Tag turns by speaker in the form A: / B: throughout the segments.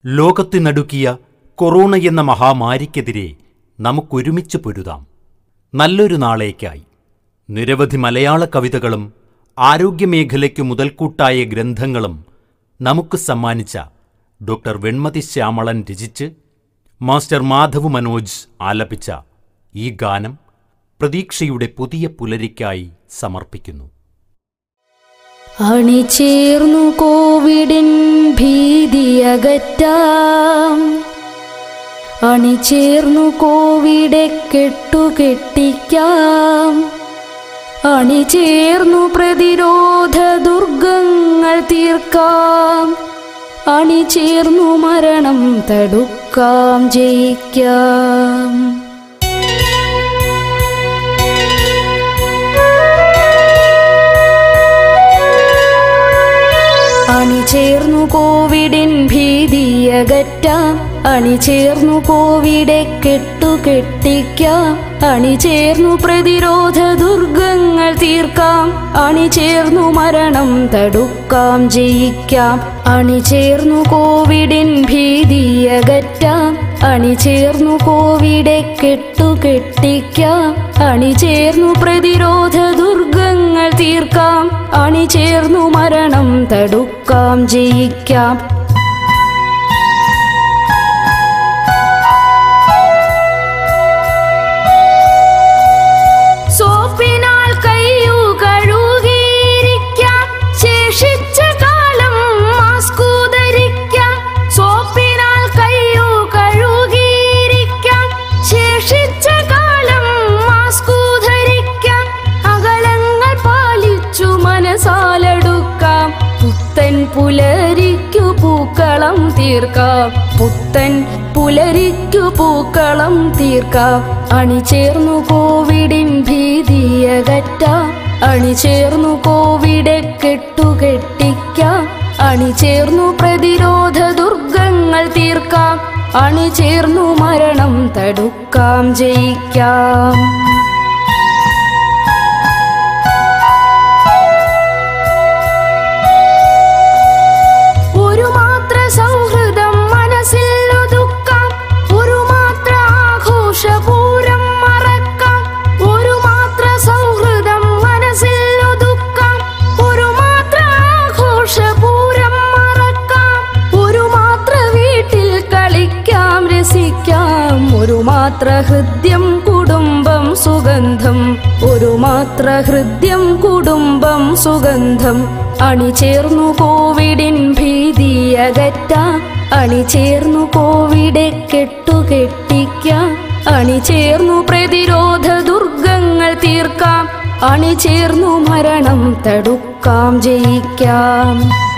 A: ലോകത്തെ നടുക്കിയ കൊറോണ എന്ന മഹാമാരിക്കെതിരെ നമുക്കൊരുമിച്ച് പൊരുതാം നല്ലൊരു നാളേക്കായി നിരവധി മലയാള കവിതകളും ആരോഗ്യമേഖലയ്ക്ക് മുതൽക്കൂട്ടായ ഗ്രന്ഥങ്ങളും നമുക്ക് സമ്മാനിച്ച ഡോക്ടർ വെൺമതി ശ്യാമളൻ രചിച്ച് മാസ്റ്റർ മാധവ് മനോജ് ആലപിച്ച ഈ ഗാനം പ്രതീക്ഷയുടെ പുതിയ പുലരിക്കായി സമർപ്പിക്കുന്നു
B: അണിചേർന്നു കോവിഡിൻ ഭീതിയകറ്റാം അണിചേർന്നു കോവിഡെ കെട്ടുകെട്ടിക്കാം അണിചേർന്നു പ്രതിരോധ ദുർഗങ്ങൾ തീർക്കാം അണിചേർന്നു മരണം തടുക്കാം ജയിക്കാം അണിചേർന്നു കോവിഡിൻ ഭീതിയകറ്റാം അണിചേർന്നു കോവിഡെ കെട്ടുകെട്ടിക്കാം അണിചേർന്നു പ്രതിരോധ ദുർഗങ്ങൾ തീർക്കാം അണിചേർന്നു മരണം തടുക്കാം ജയിക്കാം അണിചേർന്നു കോവിഡിൻ ഭീതിയകറ്റാം അണിചേർന്നു കോവിഡെ കെട്ടുകെട്ടിക്കാം അണിചേർന്നു പ്രതിരോധ ദുർഗങ്ങൾ തീർക്കാം അണിചേർന്നു മരണം തടുക്കാം ജയിക്കാം സോപ്പിനാൽ കയ്യു കഴുകിയിരിക്കാം ശേഷിച്ച കാലം മാസ്കു ധരിക്കാം സോപ്പിനാൽ കയ്യു കഴുകിയിരിക്കാം ശേഷിച്ച കാലം മാസ്കു ധരിക്കാം അകലങ്ങൾ പാലിച്ചു മനസാലെടുക്കാം പുത്തൻ പുലരിക്കു പൂക്കളം തീർക്കാം പുത്തൻ പുലരിക്കു പൂക്കളം തീർക്കാം അണിചേർന്നു കോവിഡിൻ ഭീതിയകറ്റാം അണിചേർന്നു കോവിഡെ കെട്ടുകെട്ടിക്കാം അണിചേർന്നു പ്രതിരോധ ദുർഗങ്ങൾ തീർക്കാം അണിചേർന്നു മരണം തടുക്കാം ജയിക്കാം ഒരു മാത്ര സൗഹൃദം മനസ്സിൽ ഒതുക്കാം ഒരു മാത്ര ആഘോഷപൂരം മറക്കാം ഒരു മാത്ര സൗഹൃദം മനസ്സിൽ ഒതുക്കാം ഒരു മാത്ര ആഘോഷപൂരം മറക്കാം ഒരു മാത്ര വീട്ടിൽ കളിക്കാം രസിക്കാം ഒരു മാത്ര ഹൃദ്യം കുടുംബം സുഗന്ധം ഒരു മാത്ര ഹൃദ്യം കുടുംബം സുഗന്ധം അണിചേർന്നു കോവിഡിൻ ഭീതിയകറ്റാം അണിചേർന്നു കോവിഡെ കെട്ടുകെട്ടിക്കാം അണിചേർന്നു പ്രതിരോധ ദുർഗങ്ങൾ തീർക്കാം അണിചേർന്നു മരണം തടുക്കാം ജയിക്കാം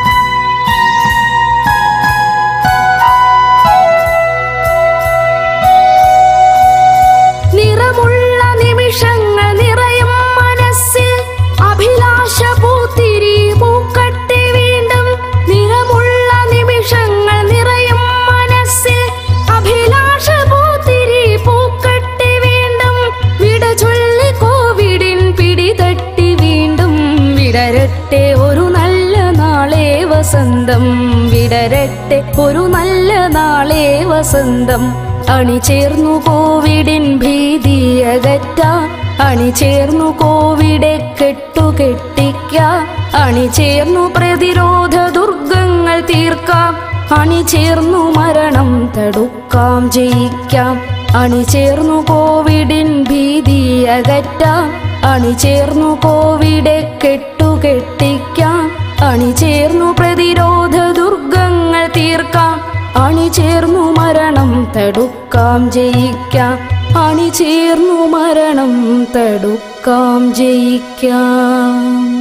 B: നിറമുള്ള നിമിഷങ്ങൾ നിറയും മനസ്സിൽ അഭിലാഷ പൂത്തിരി പൂക്കട്ടെ വീണ്ടും നിറമുള്ള നിമിഷങ്ങൾ നിറയും മനസ്സിൽ അഭിലാഷ പൂത്തിരി പൂക്കട്ടെ വീണ്ടും വിട ചൊല്ലി കോവിഡിൻ പിടിതട്ടി വീണ്ടും വിടരട്ടെ ഒരു നല്ല നാളെ വസന്തം വിടരട്ടെ ഒരു നല്ല നാളെ വസന്തം അണിചേർന്നു കോവിഡിൻ ഭീതിയകറ്റാം അണിചേർന്നു കോവിഡെ കെട്ടുകെട്ടിക്കാം അണിചേർന്നു പ്രതിരോധ ദുർഗങ്ങൾ തീർക്കാം അണിചേർന്നു മരണം തടുക്കാം ജയിക്കാം അണിചേർന്നു കോവിഡിൻ ഭീതിയകറ്റാം അണിചേർന്നു കോവിഡെ കെട്ടുകെട്ടിക്കാം അണിചേർന്നു പ്രതിരോധ ദുർഗങ്ങൾ തീർക്കാം അണിചേർന്നു മരണം തടുക്കാം ജയിക്കാം അണിചേർന്നു മരണം തടുക്കാം ജയിക്കാം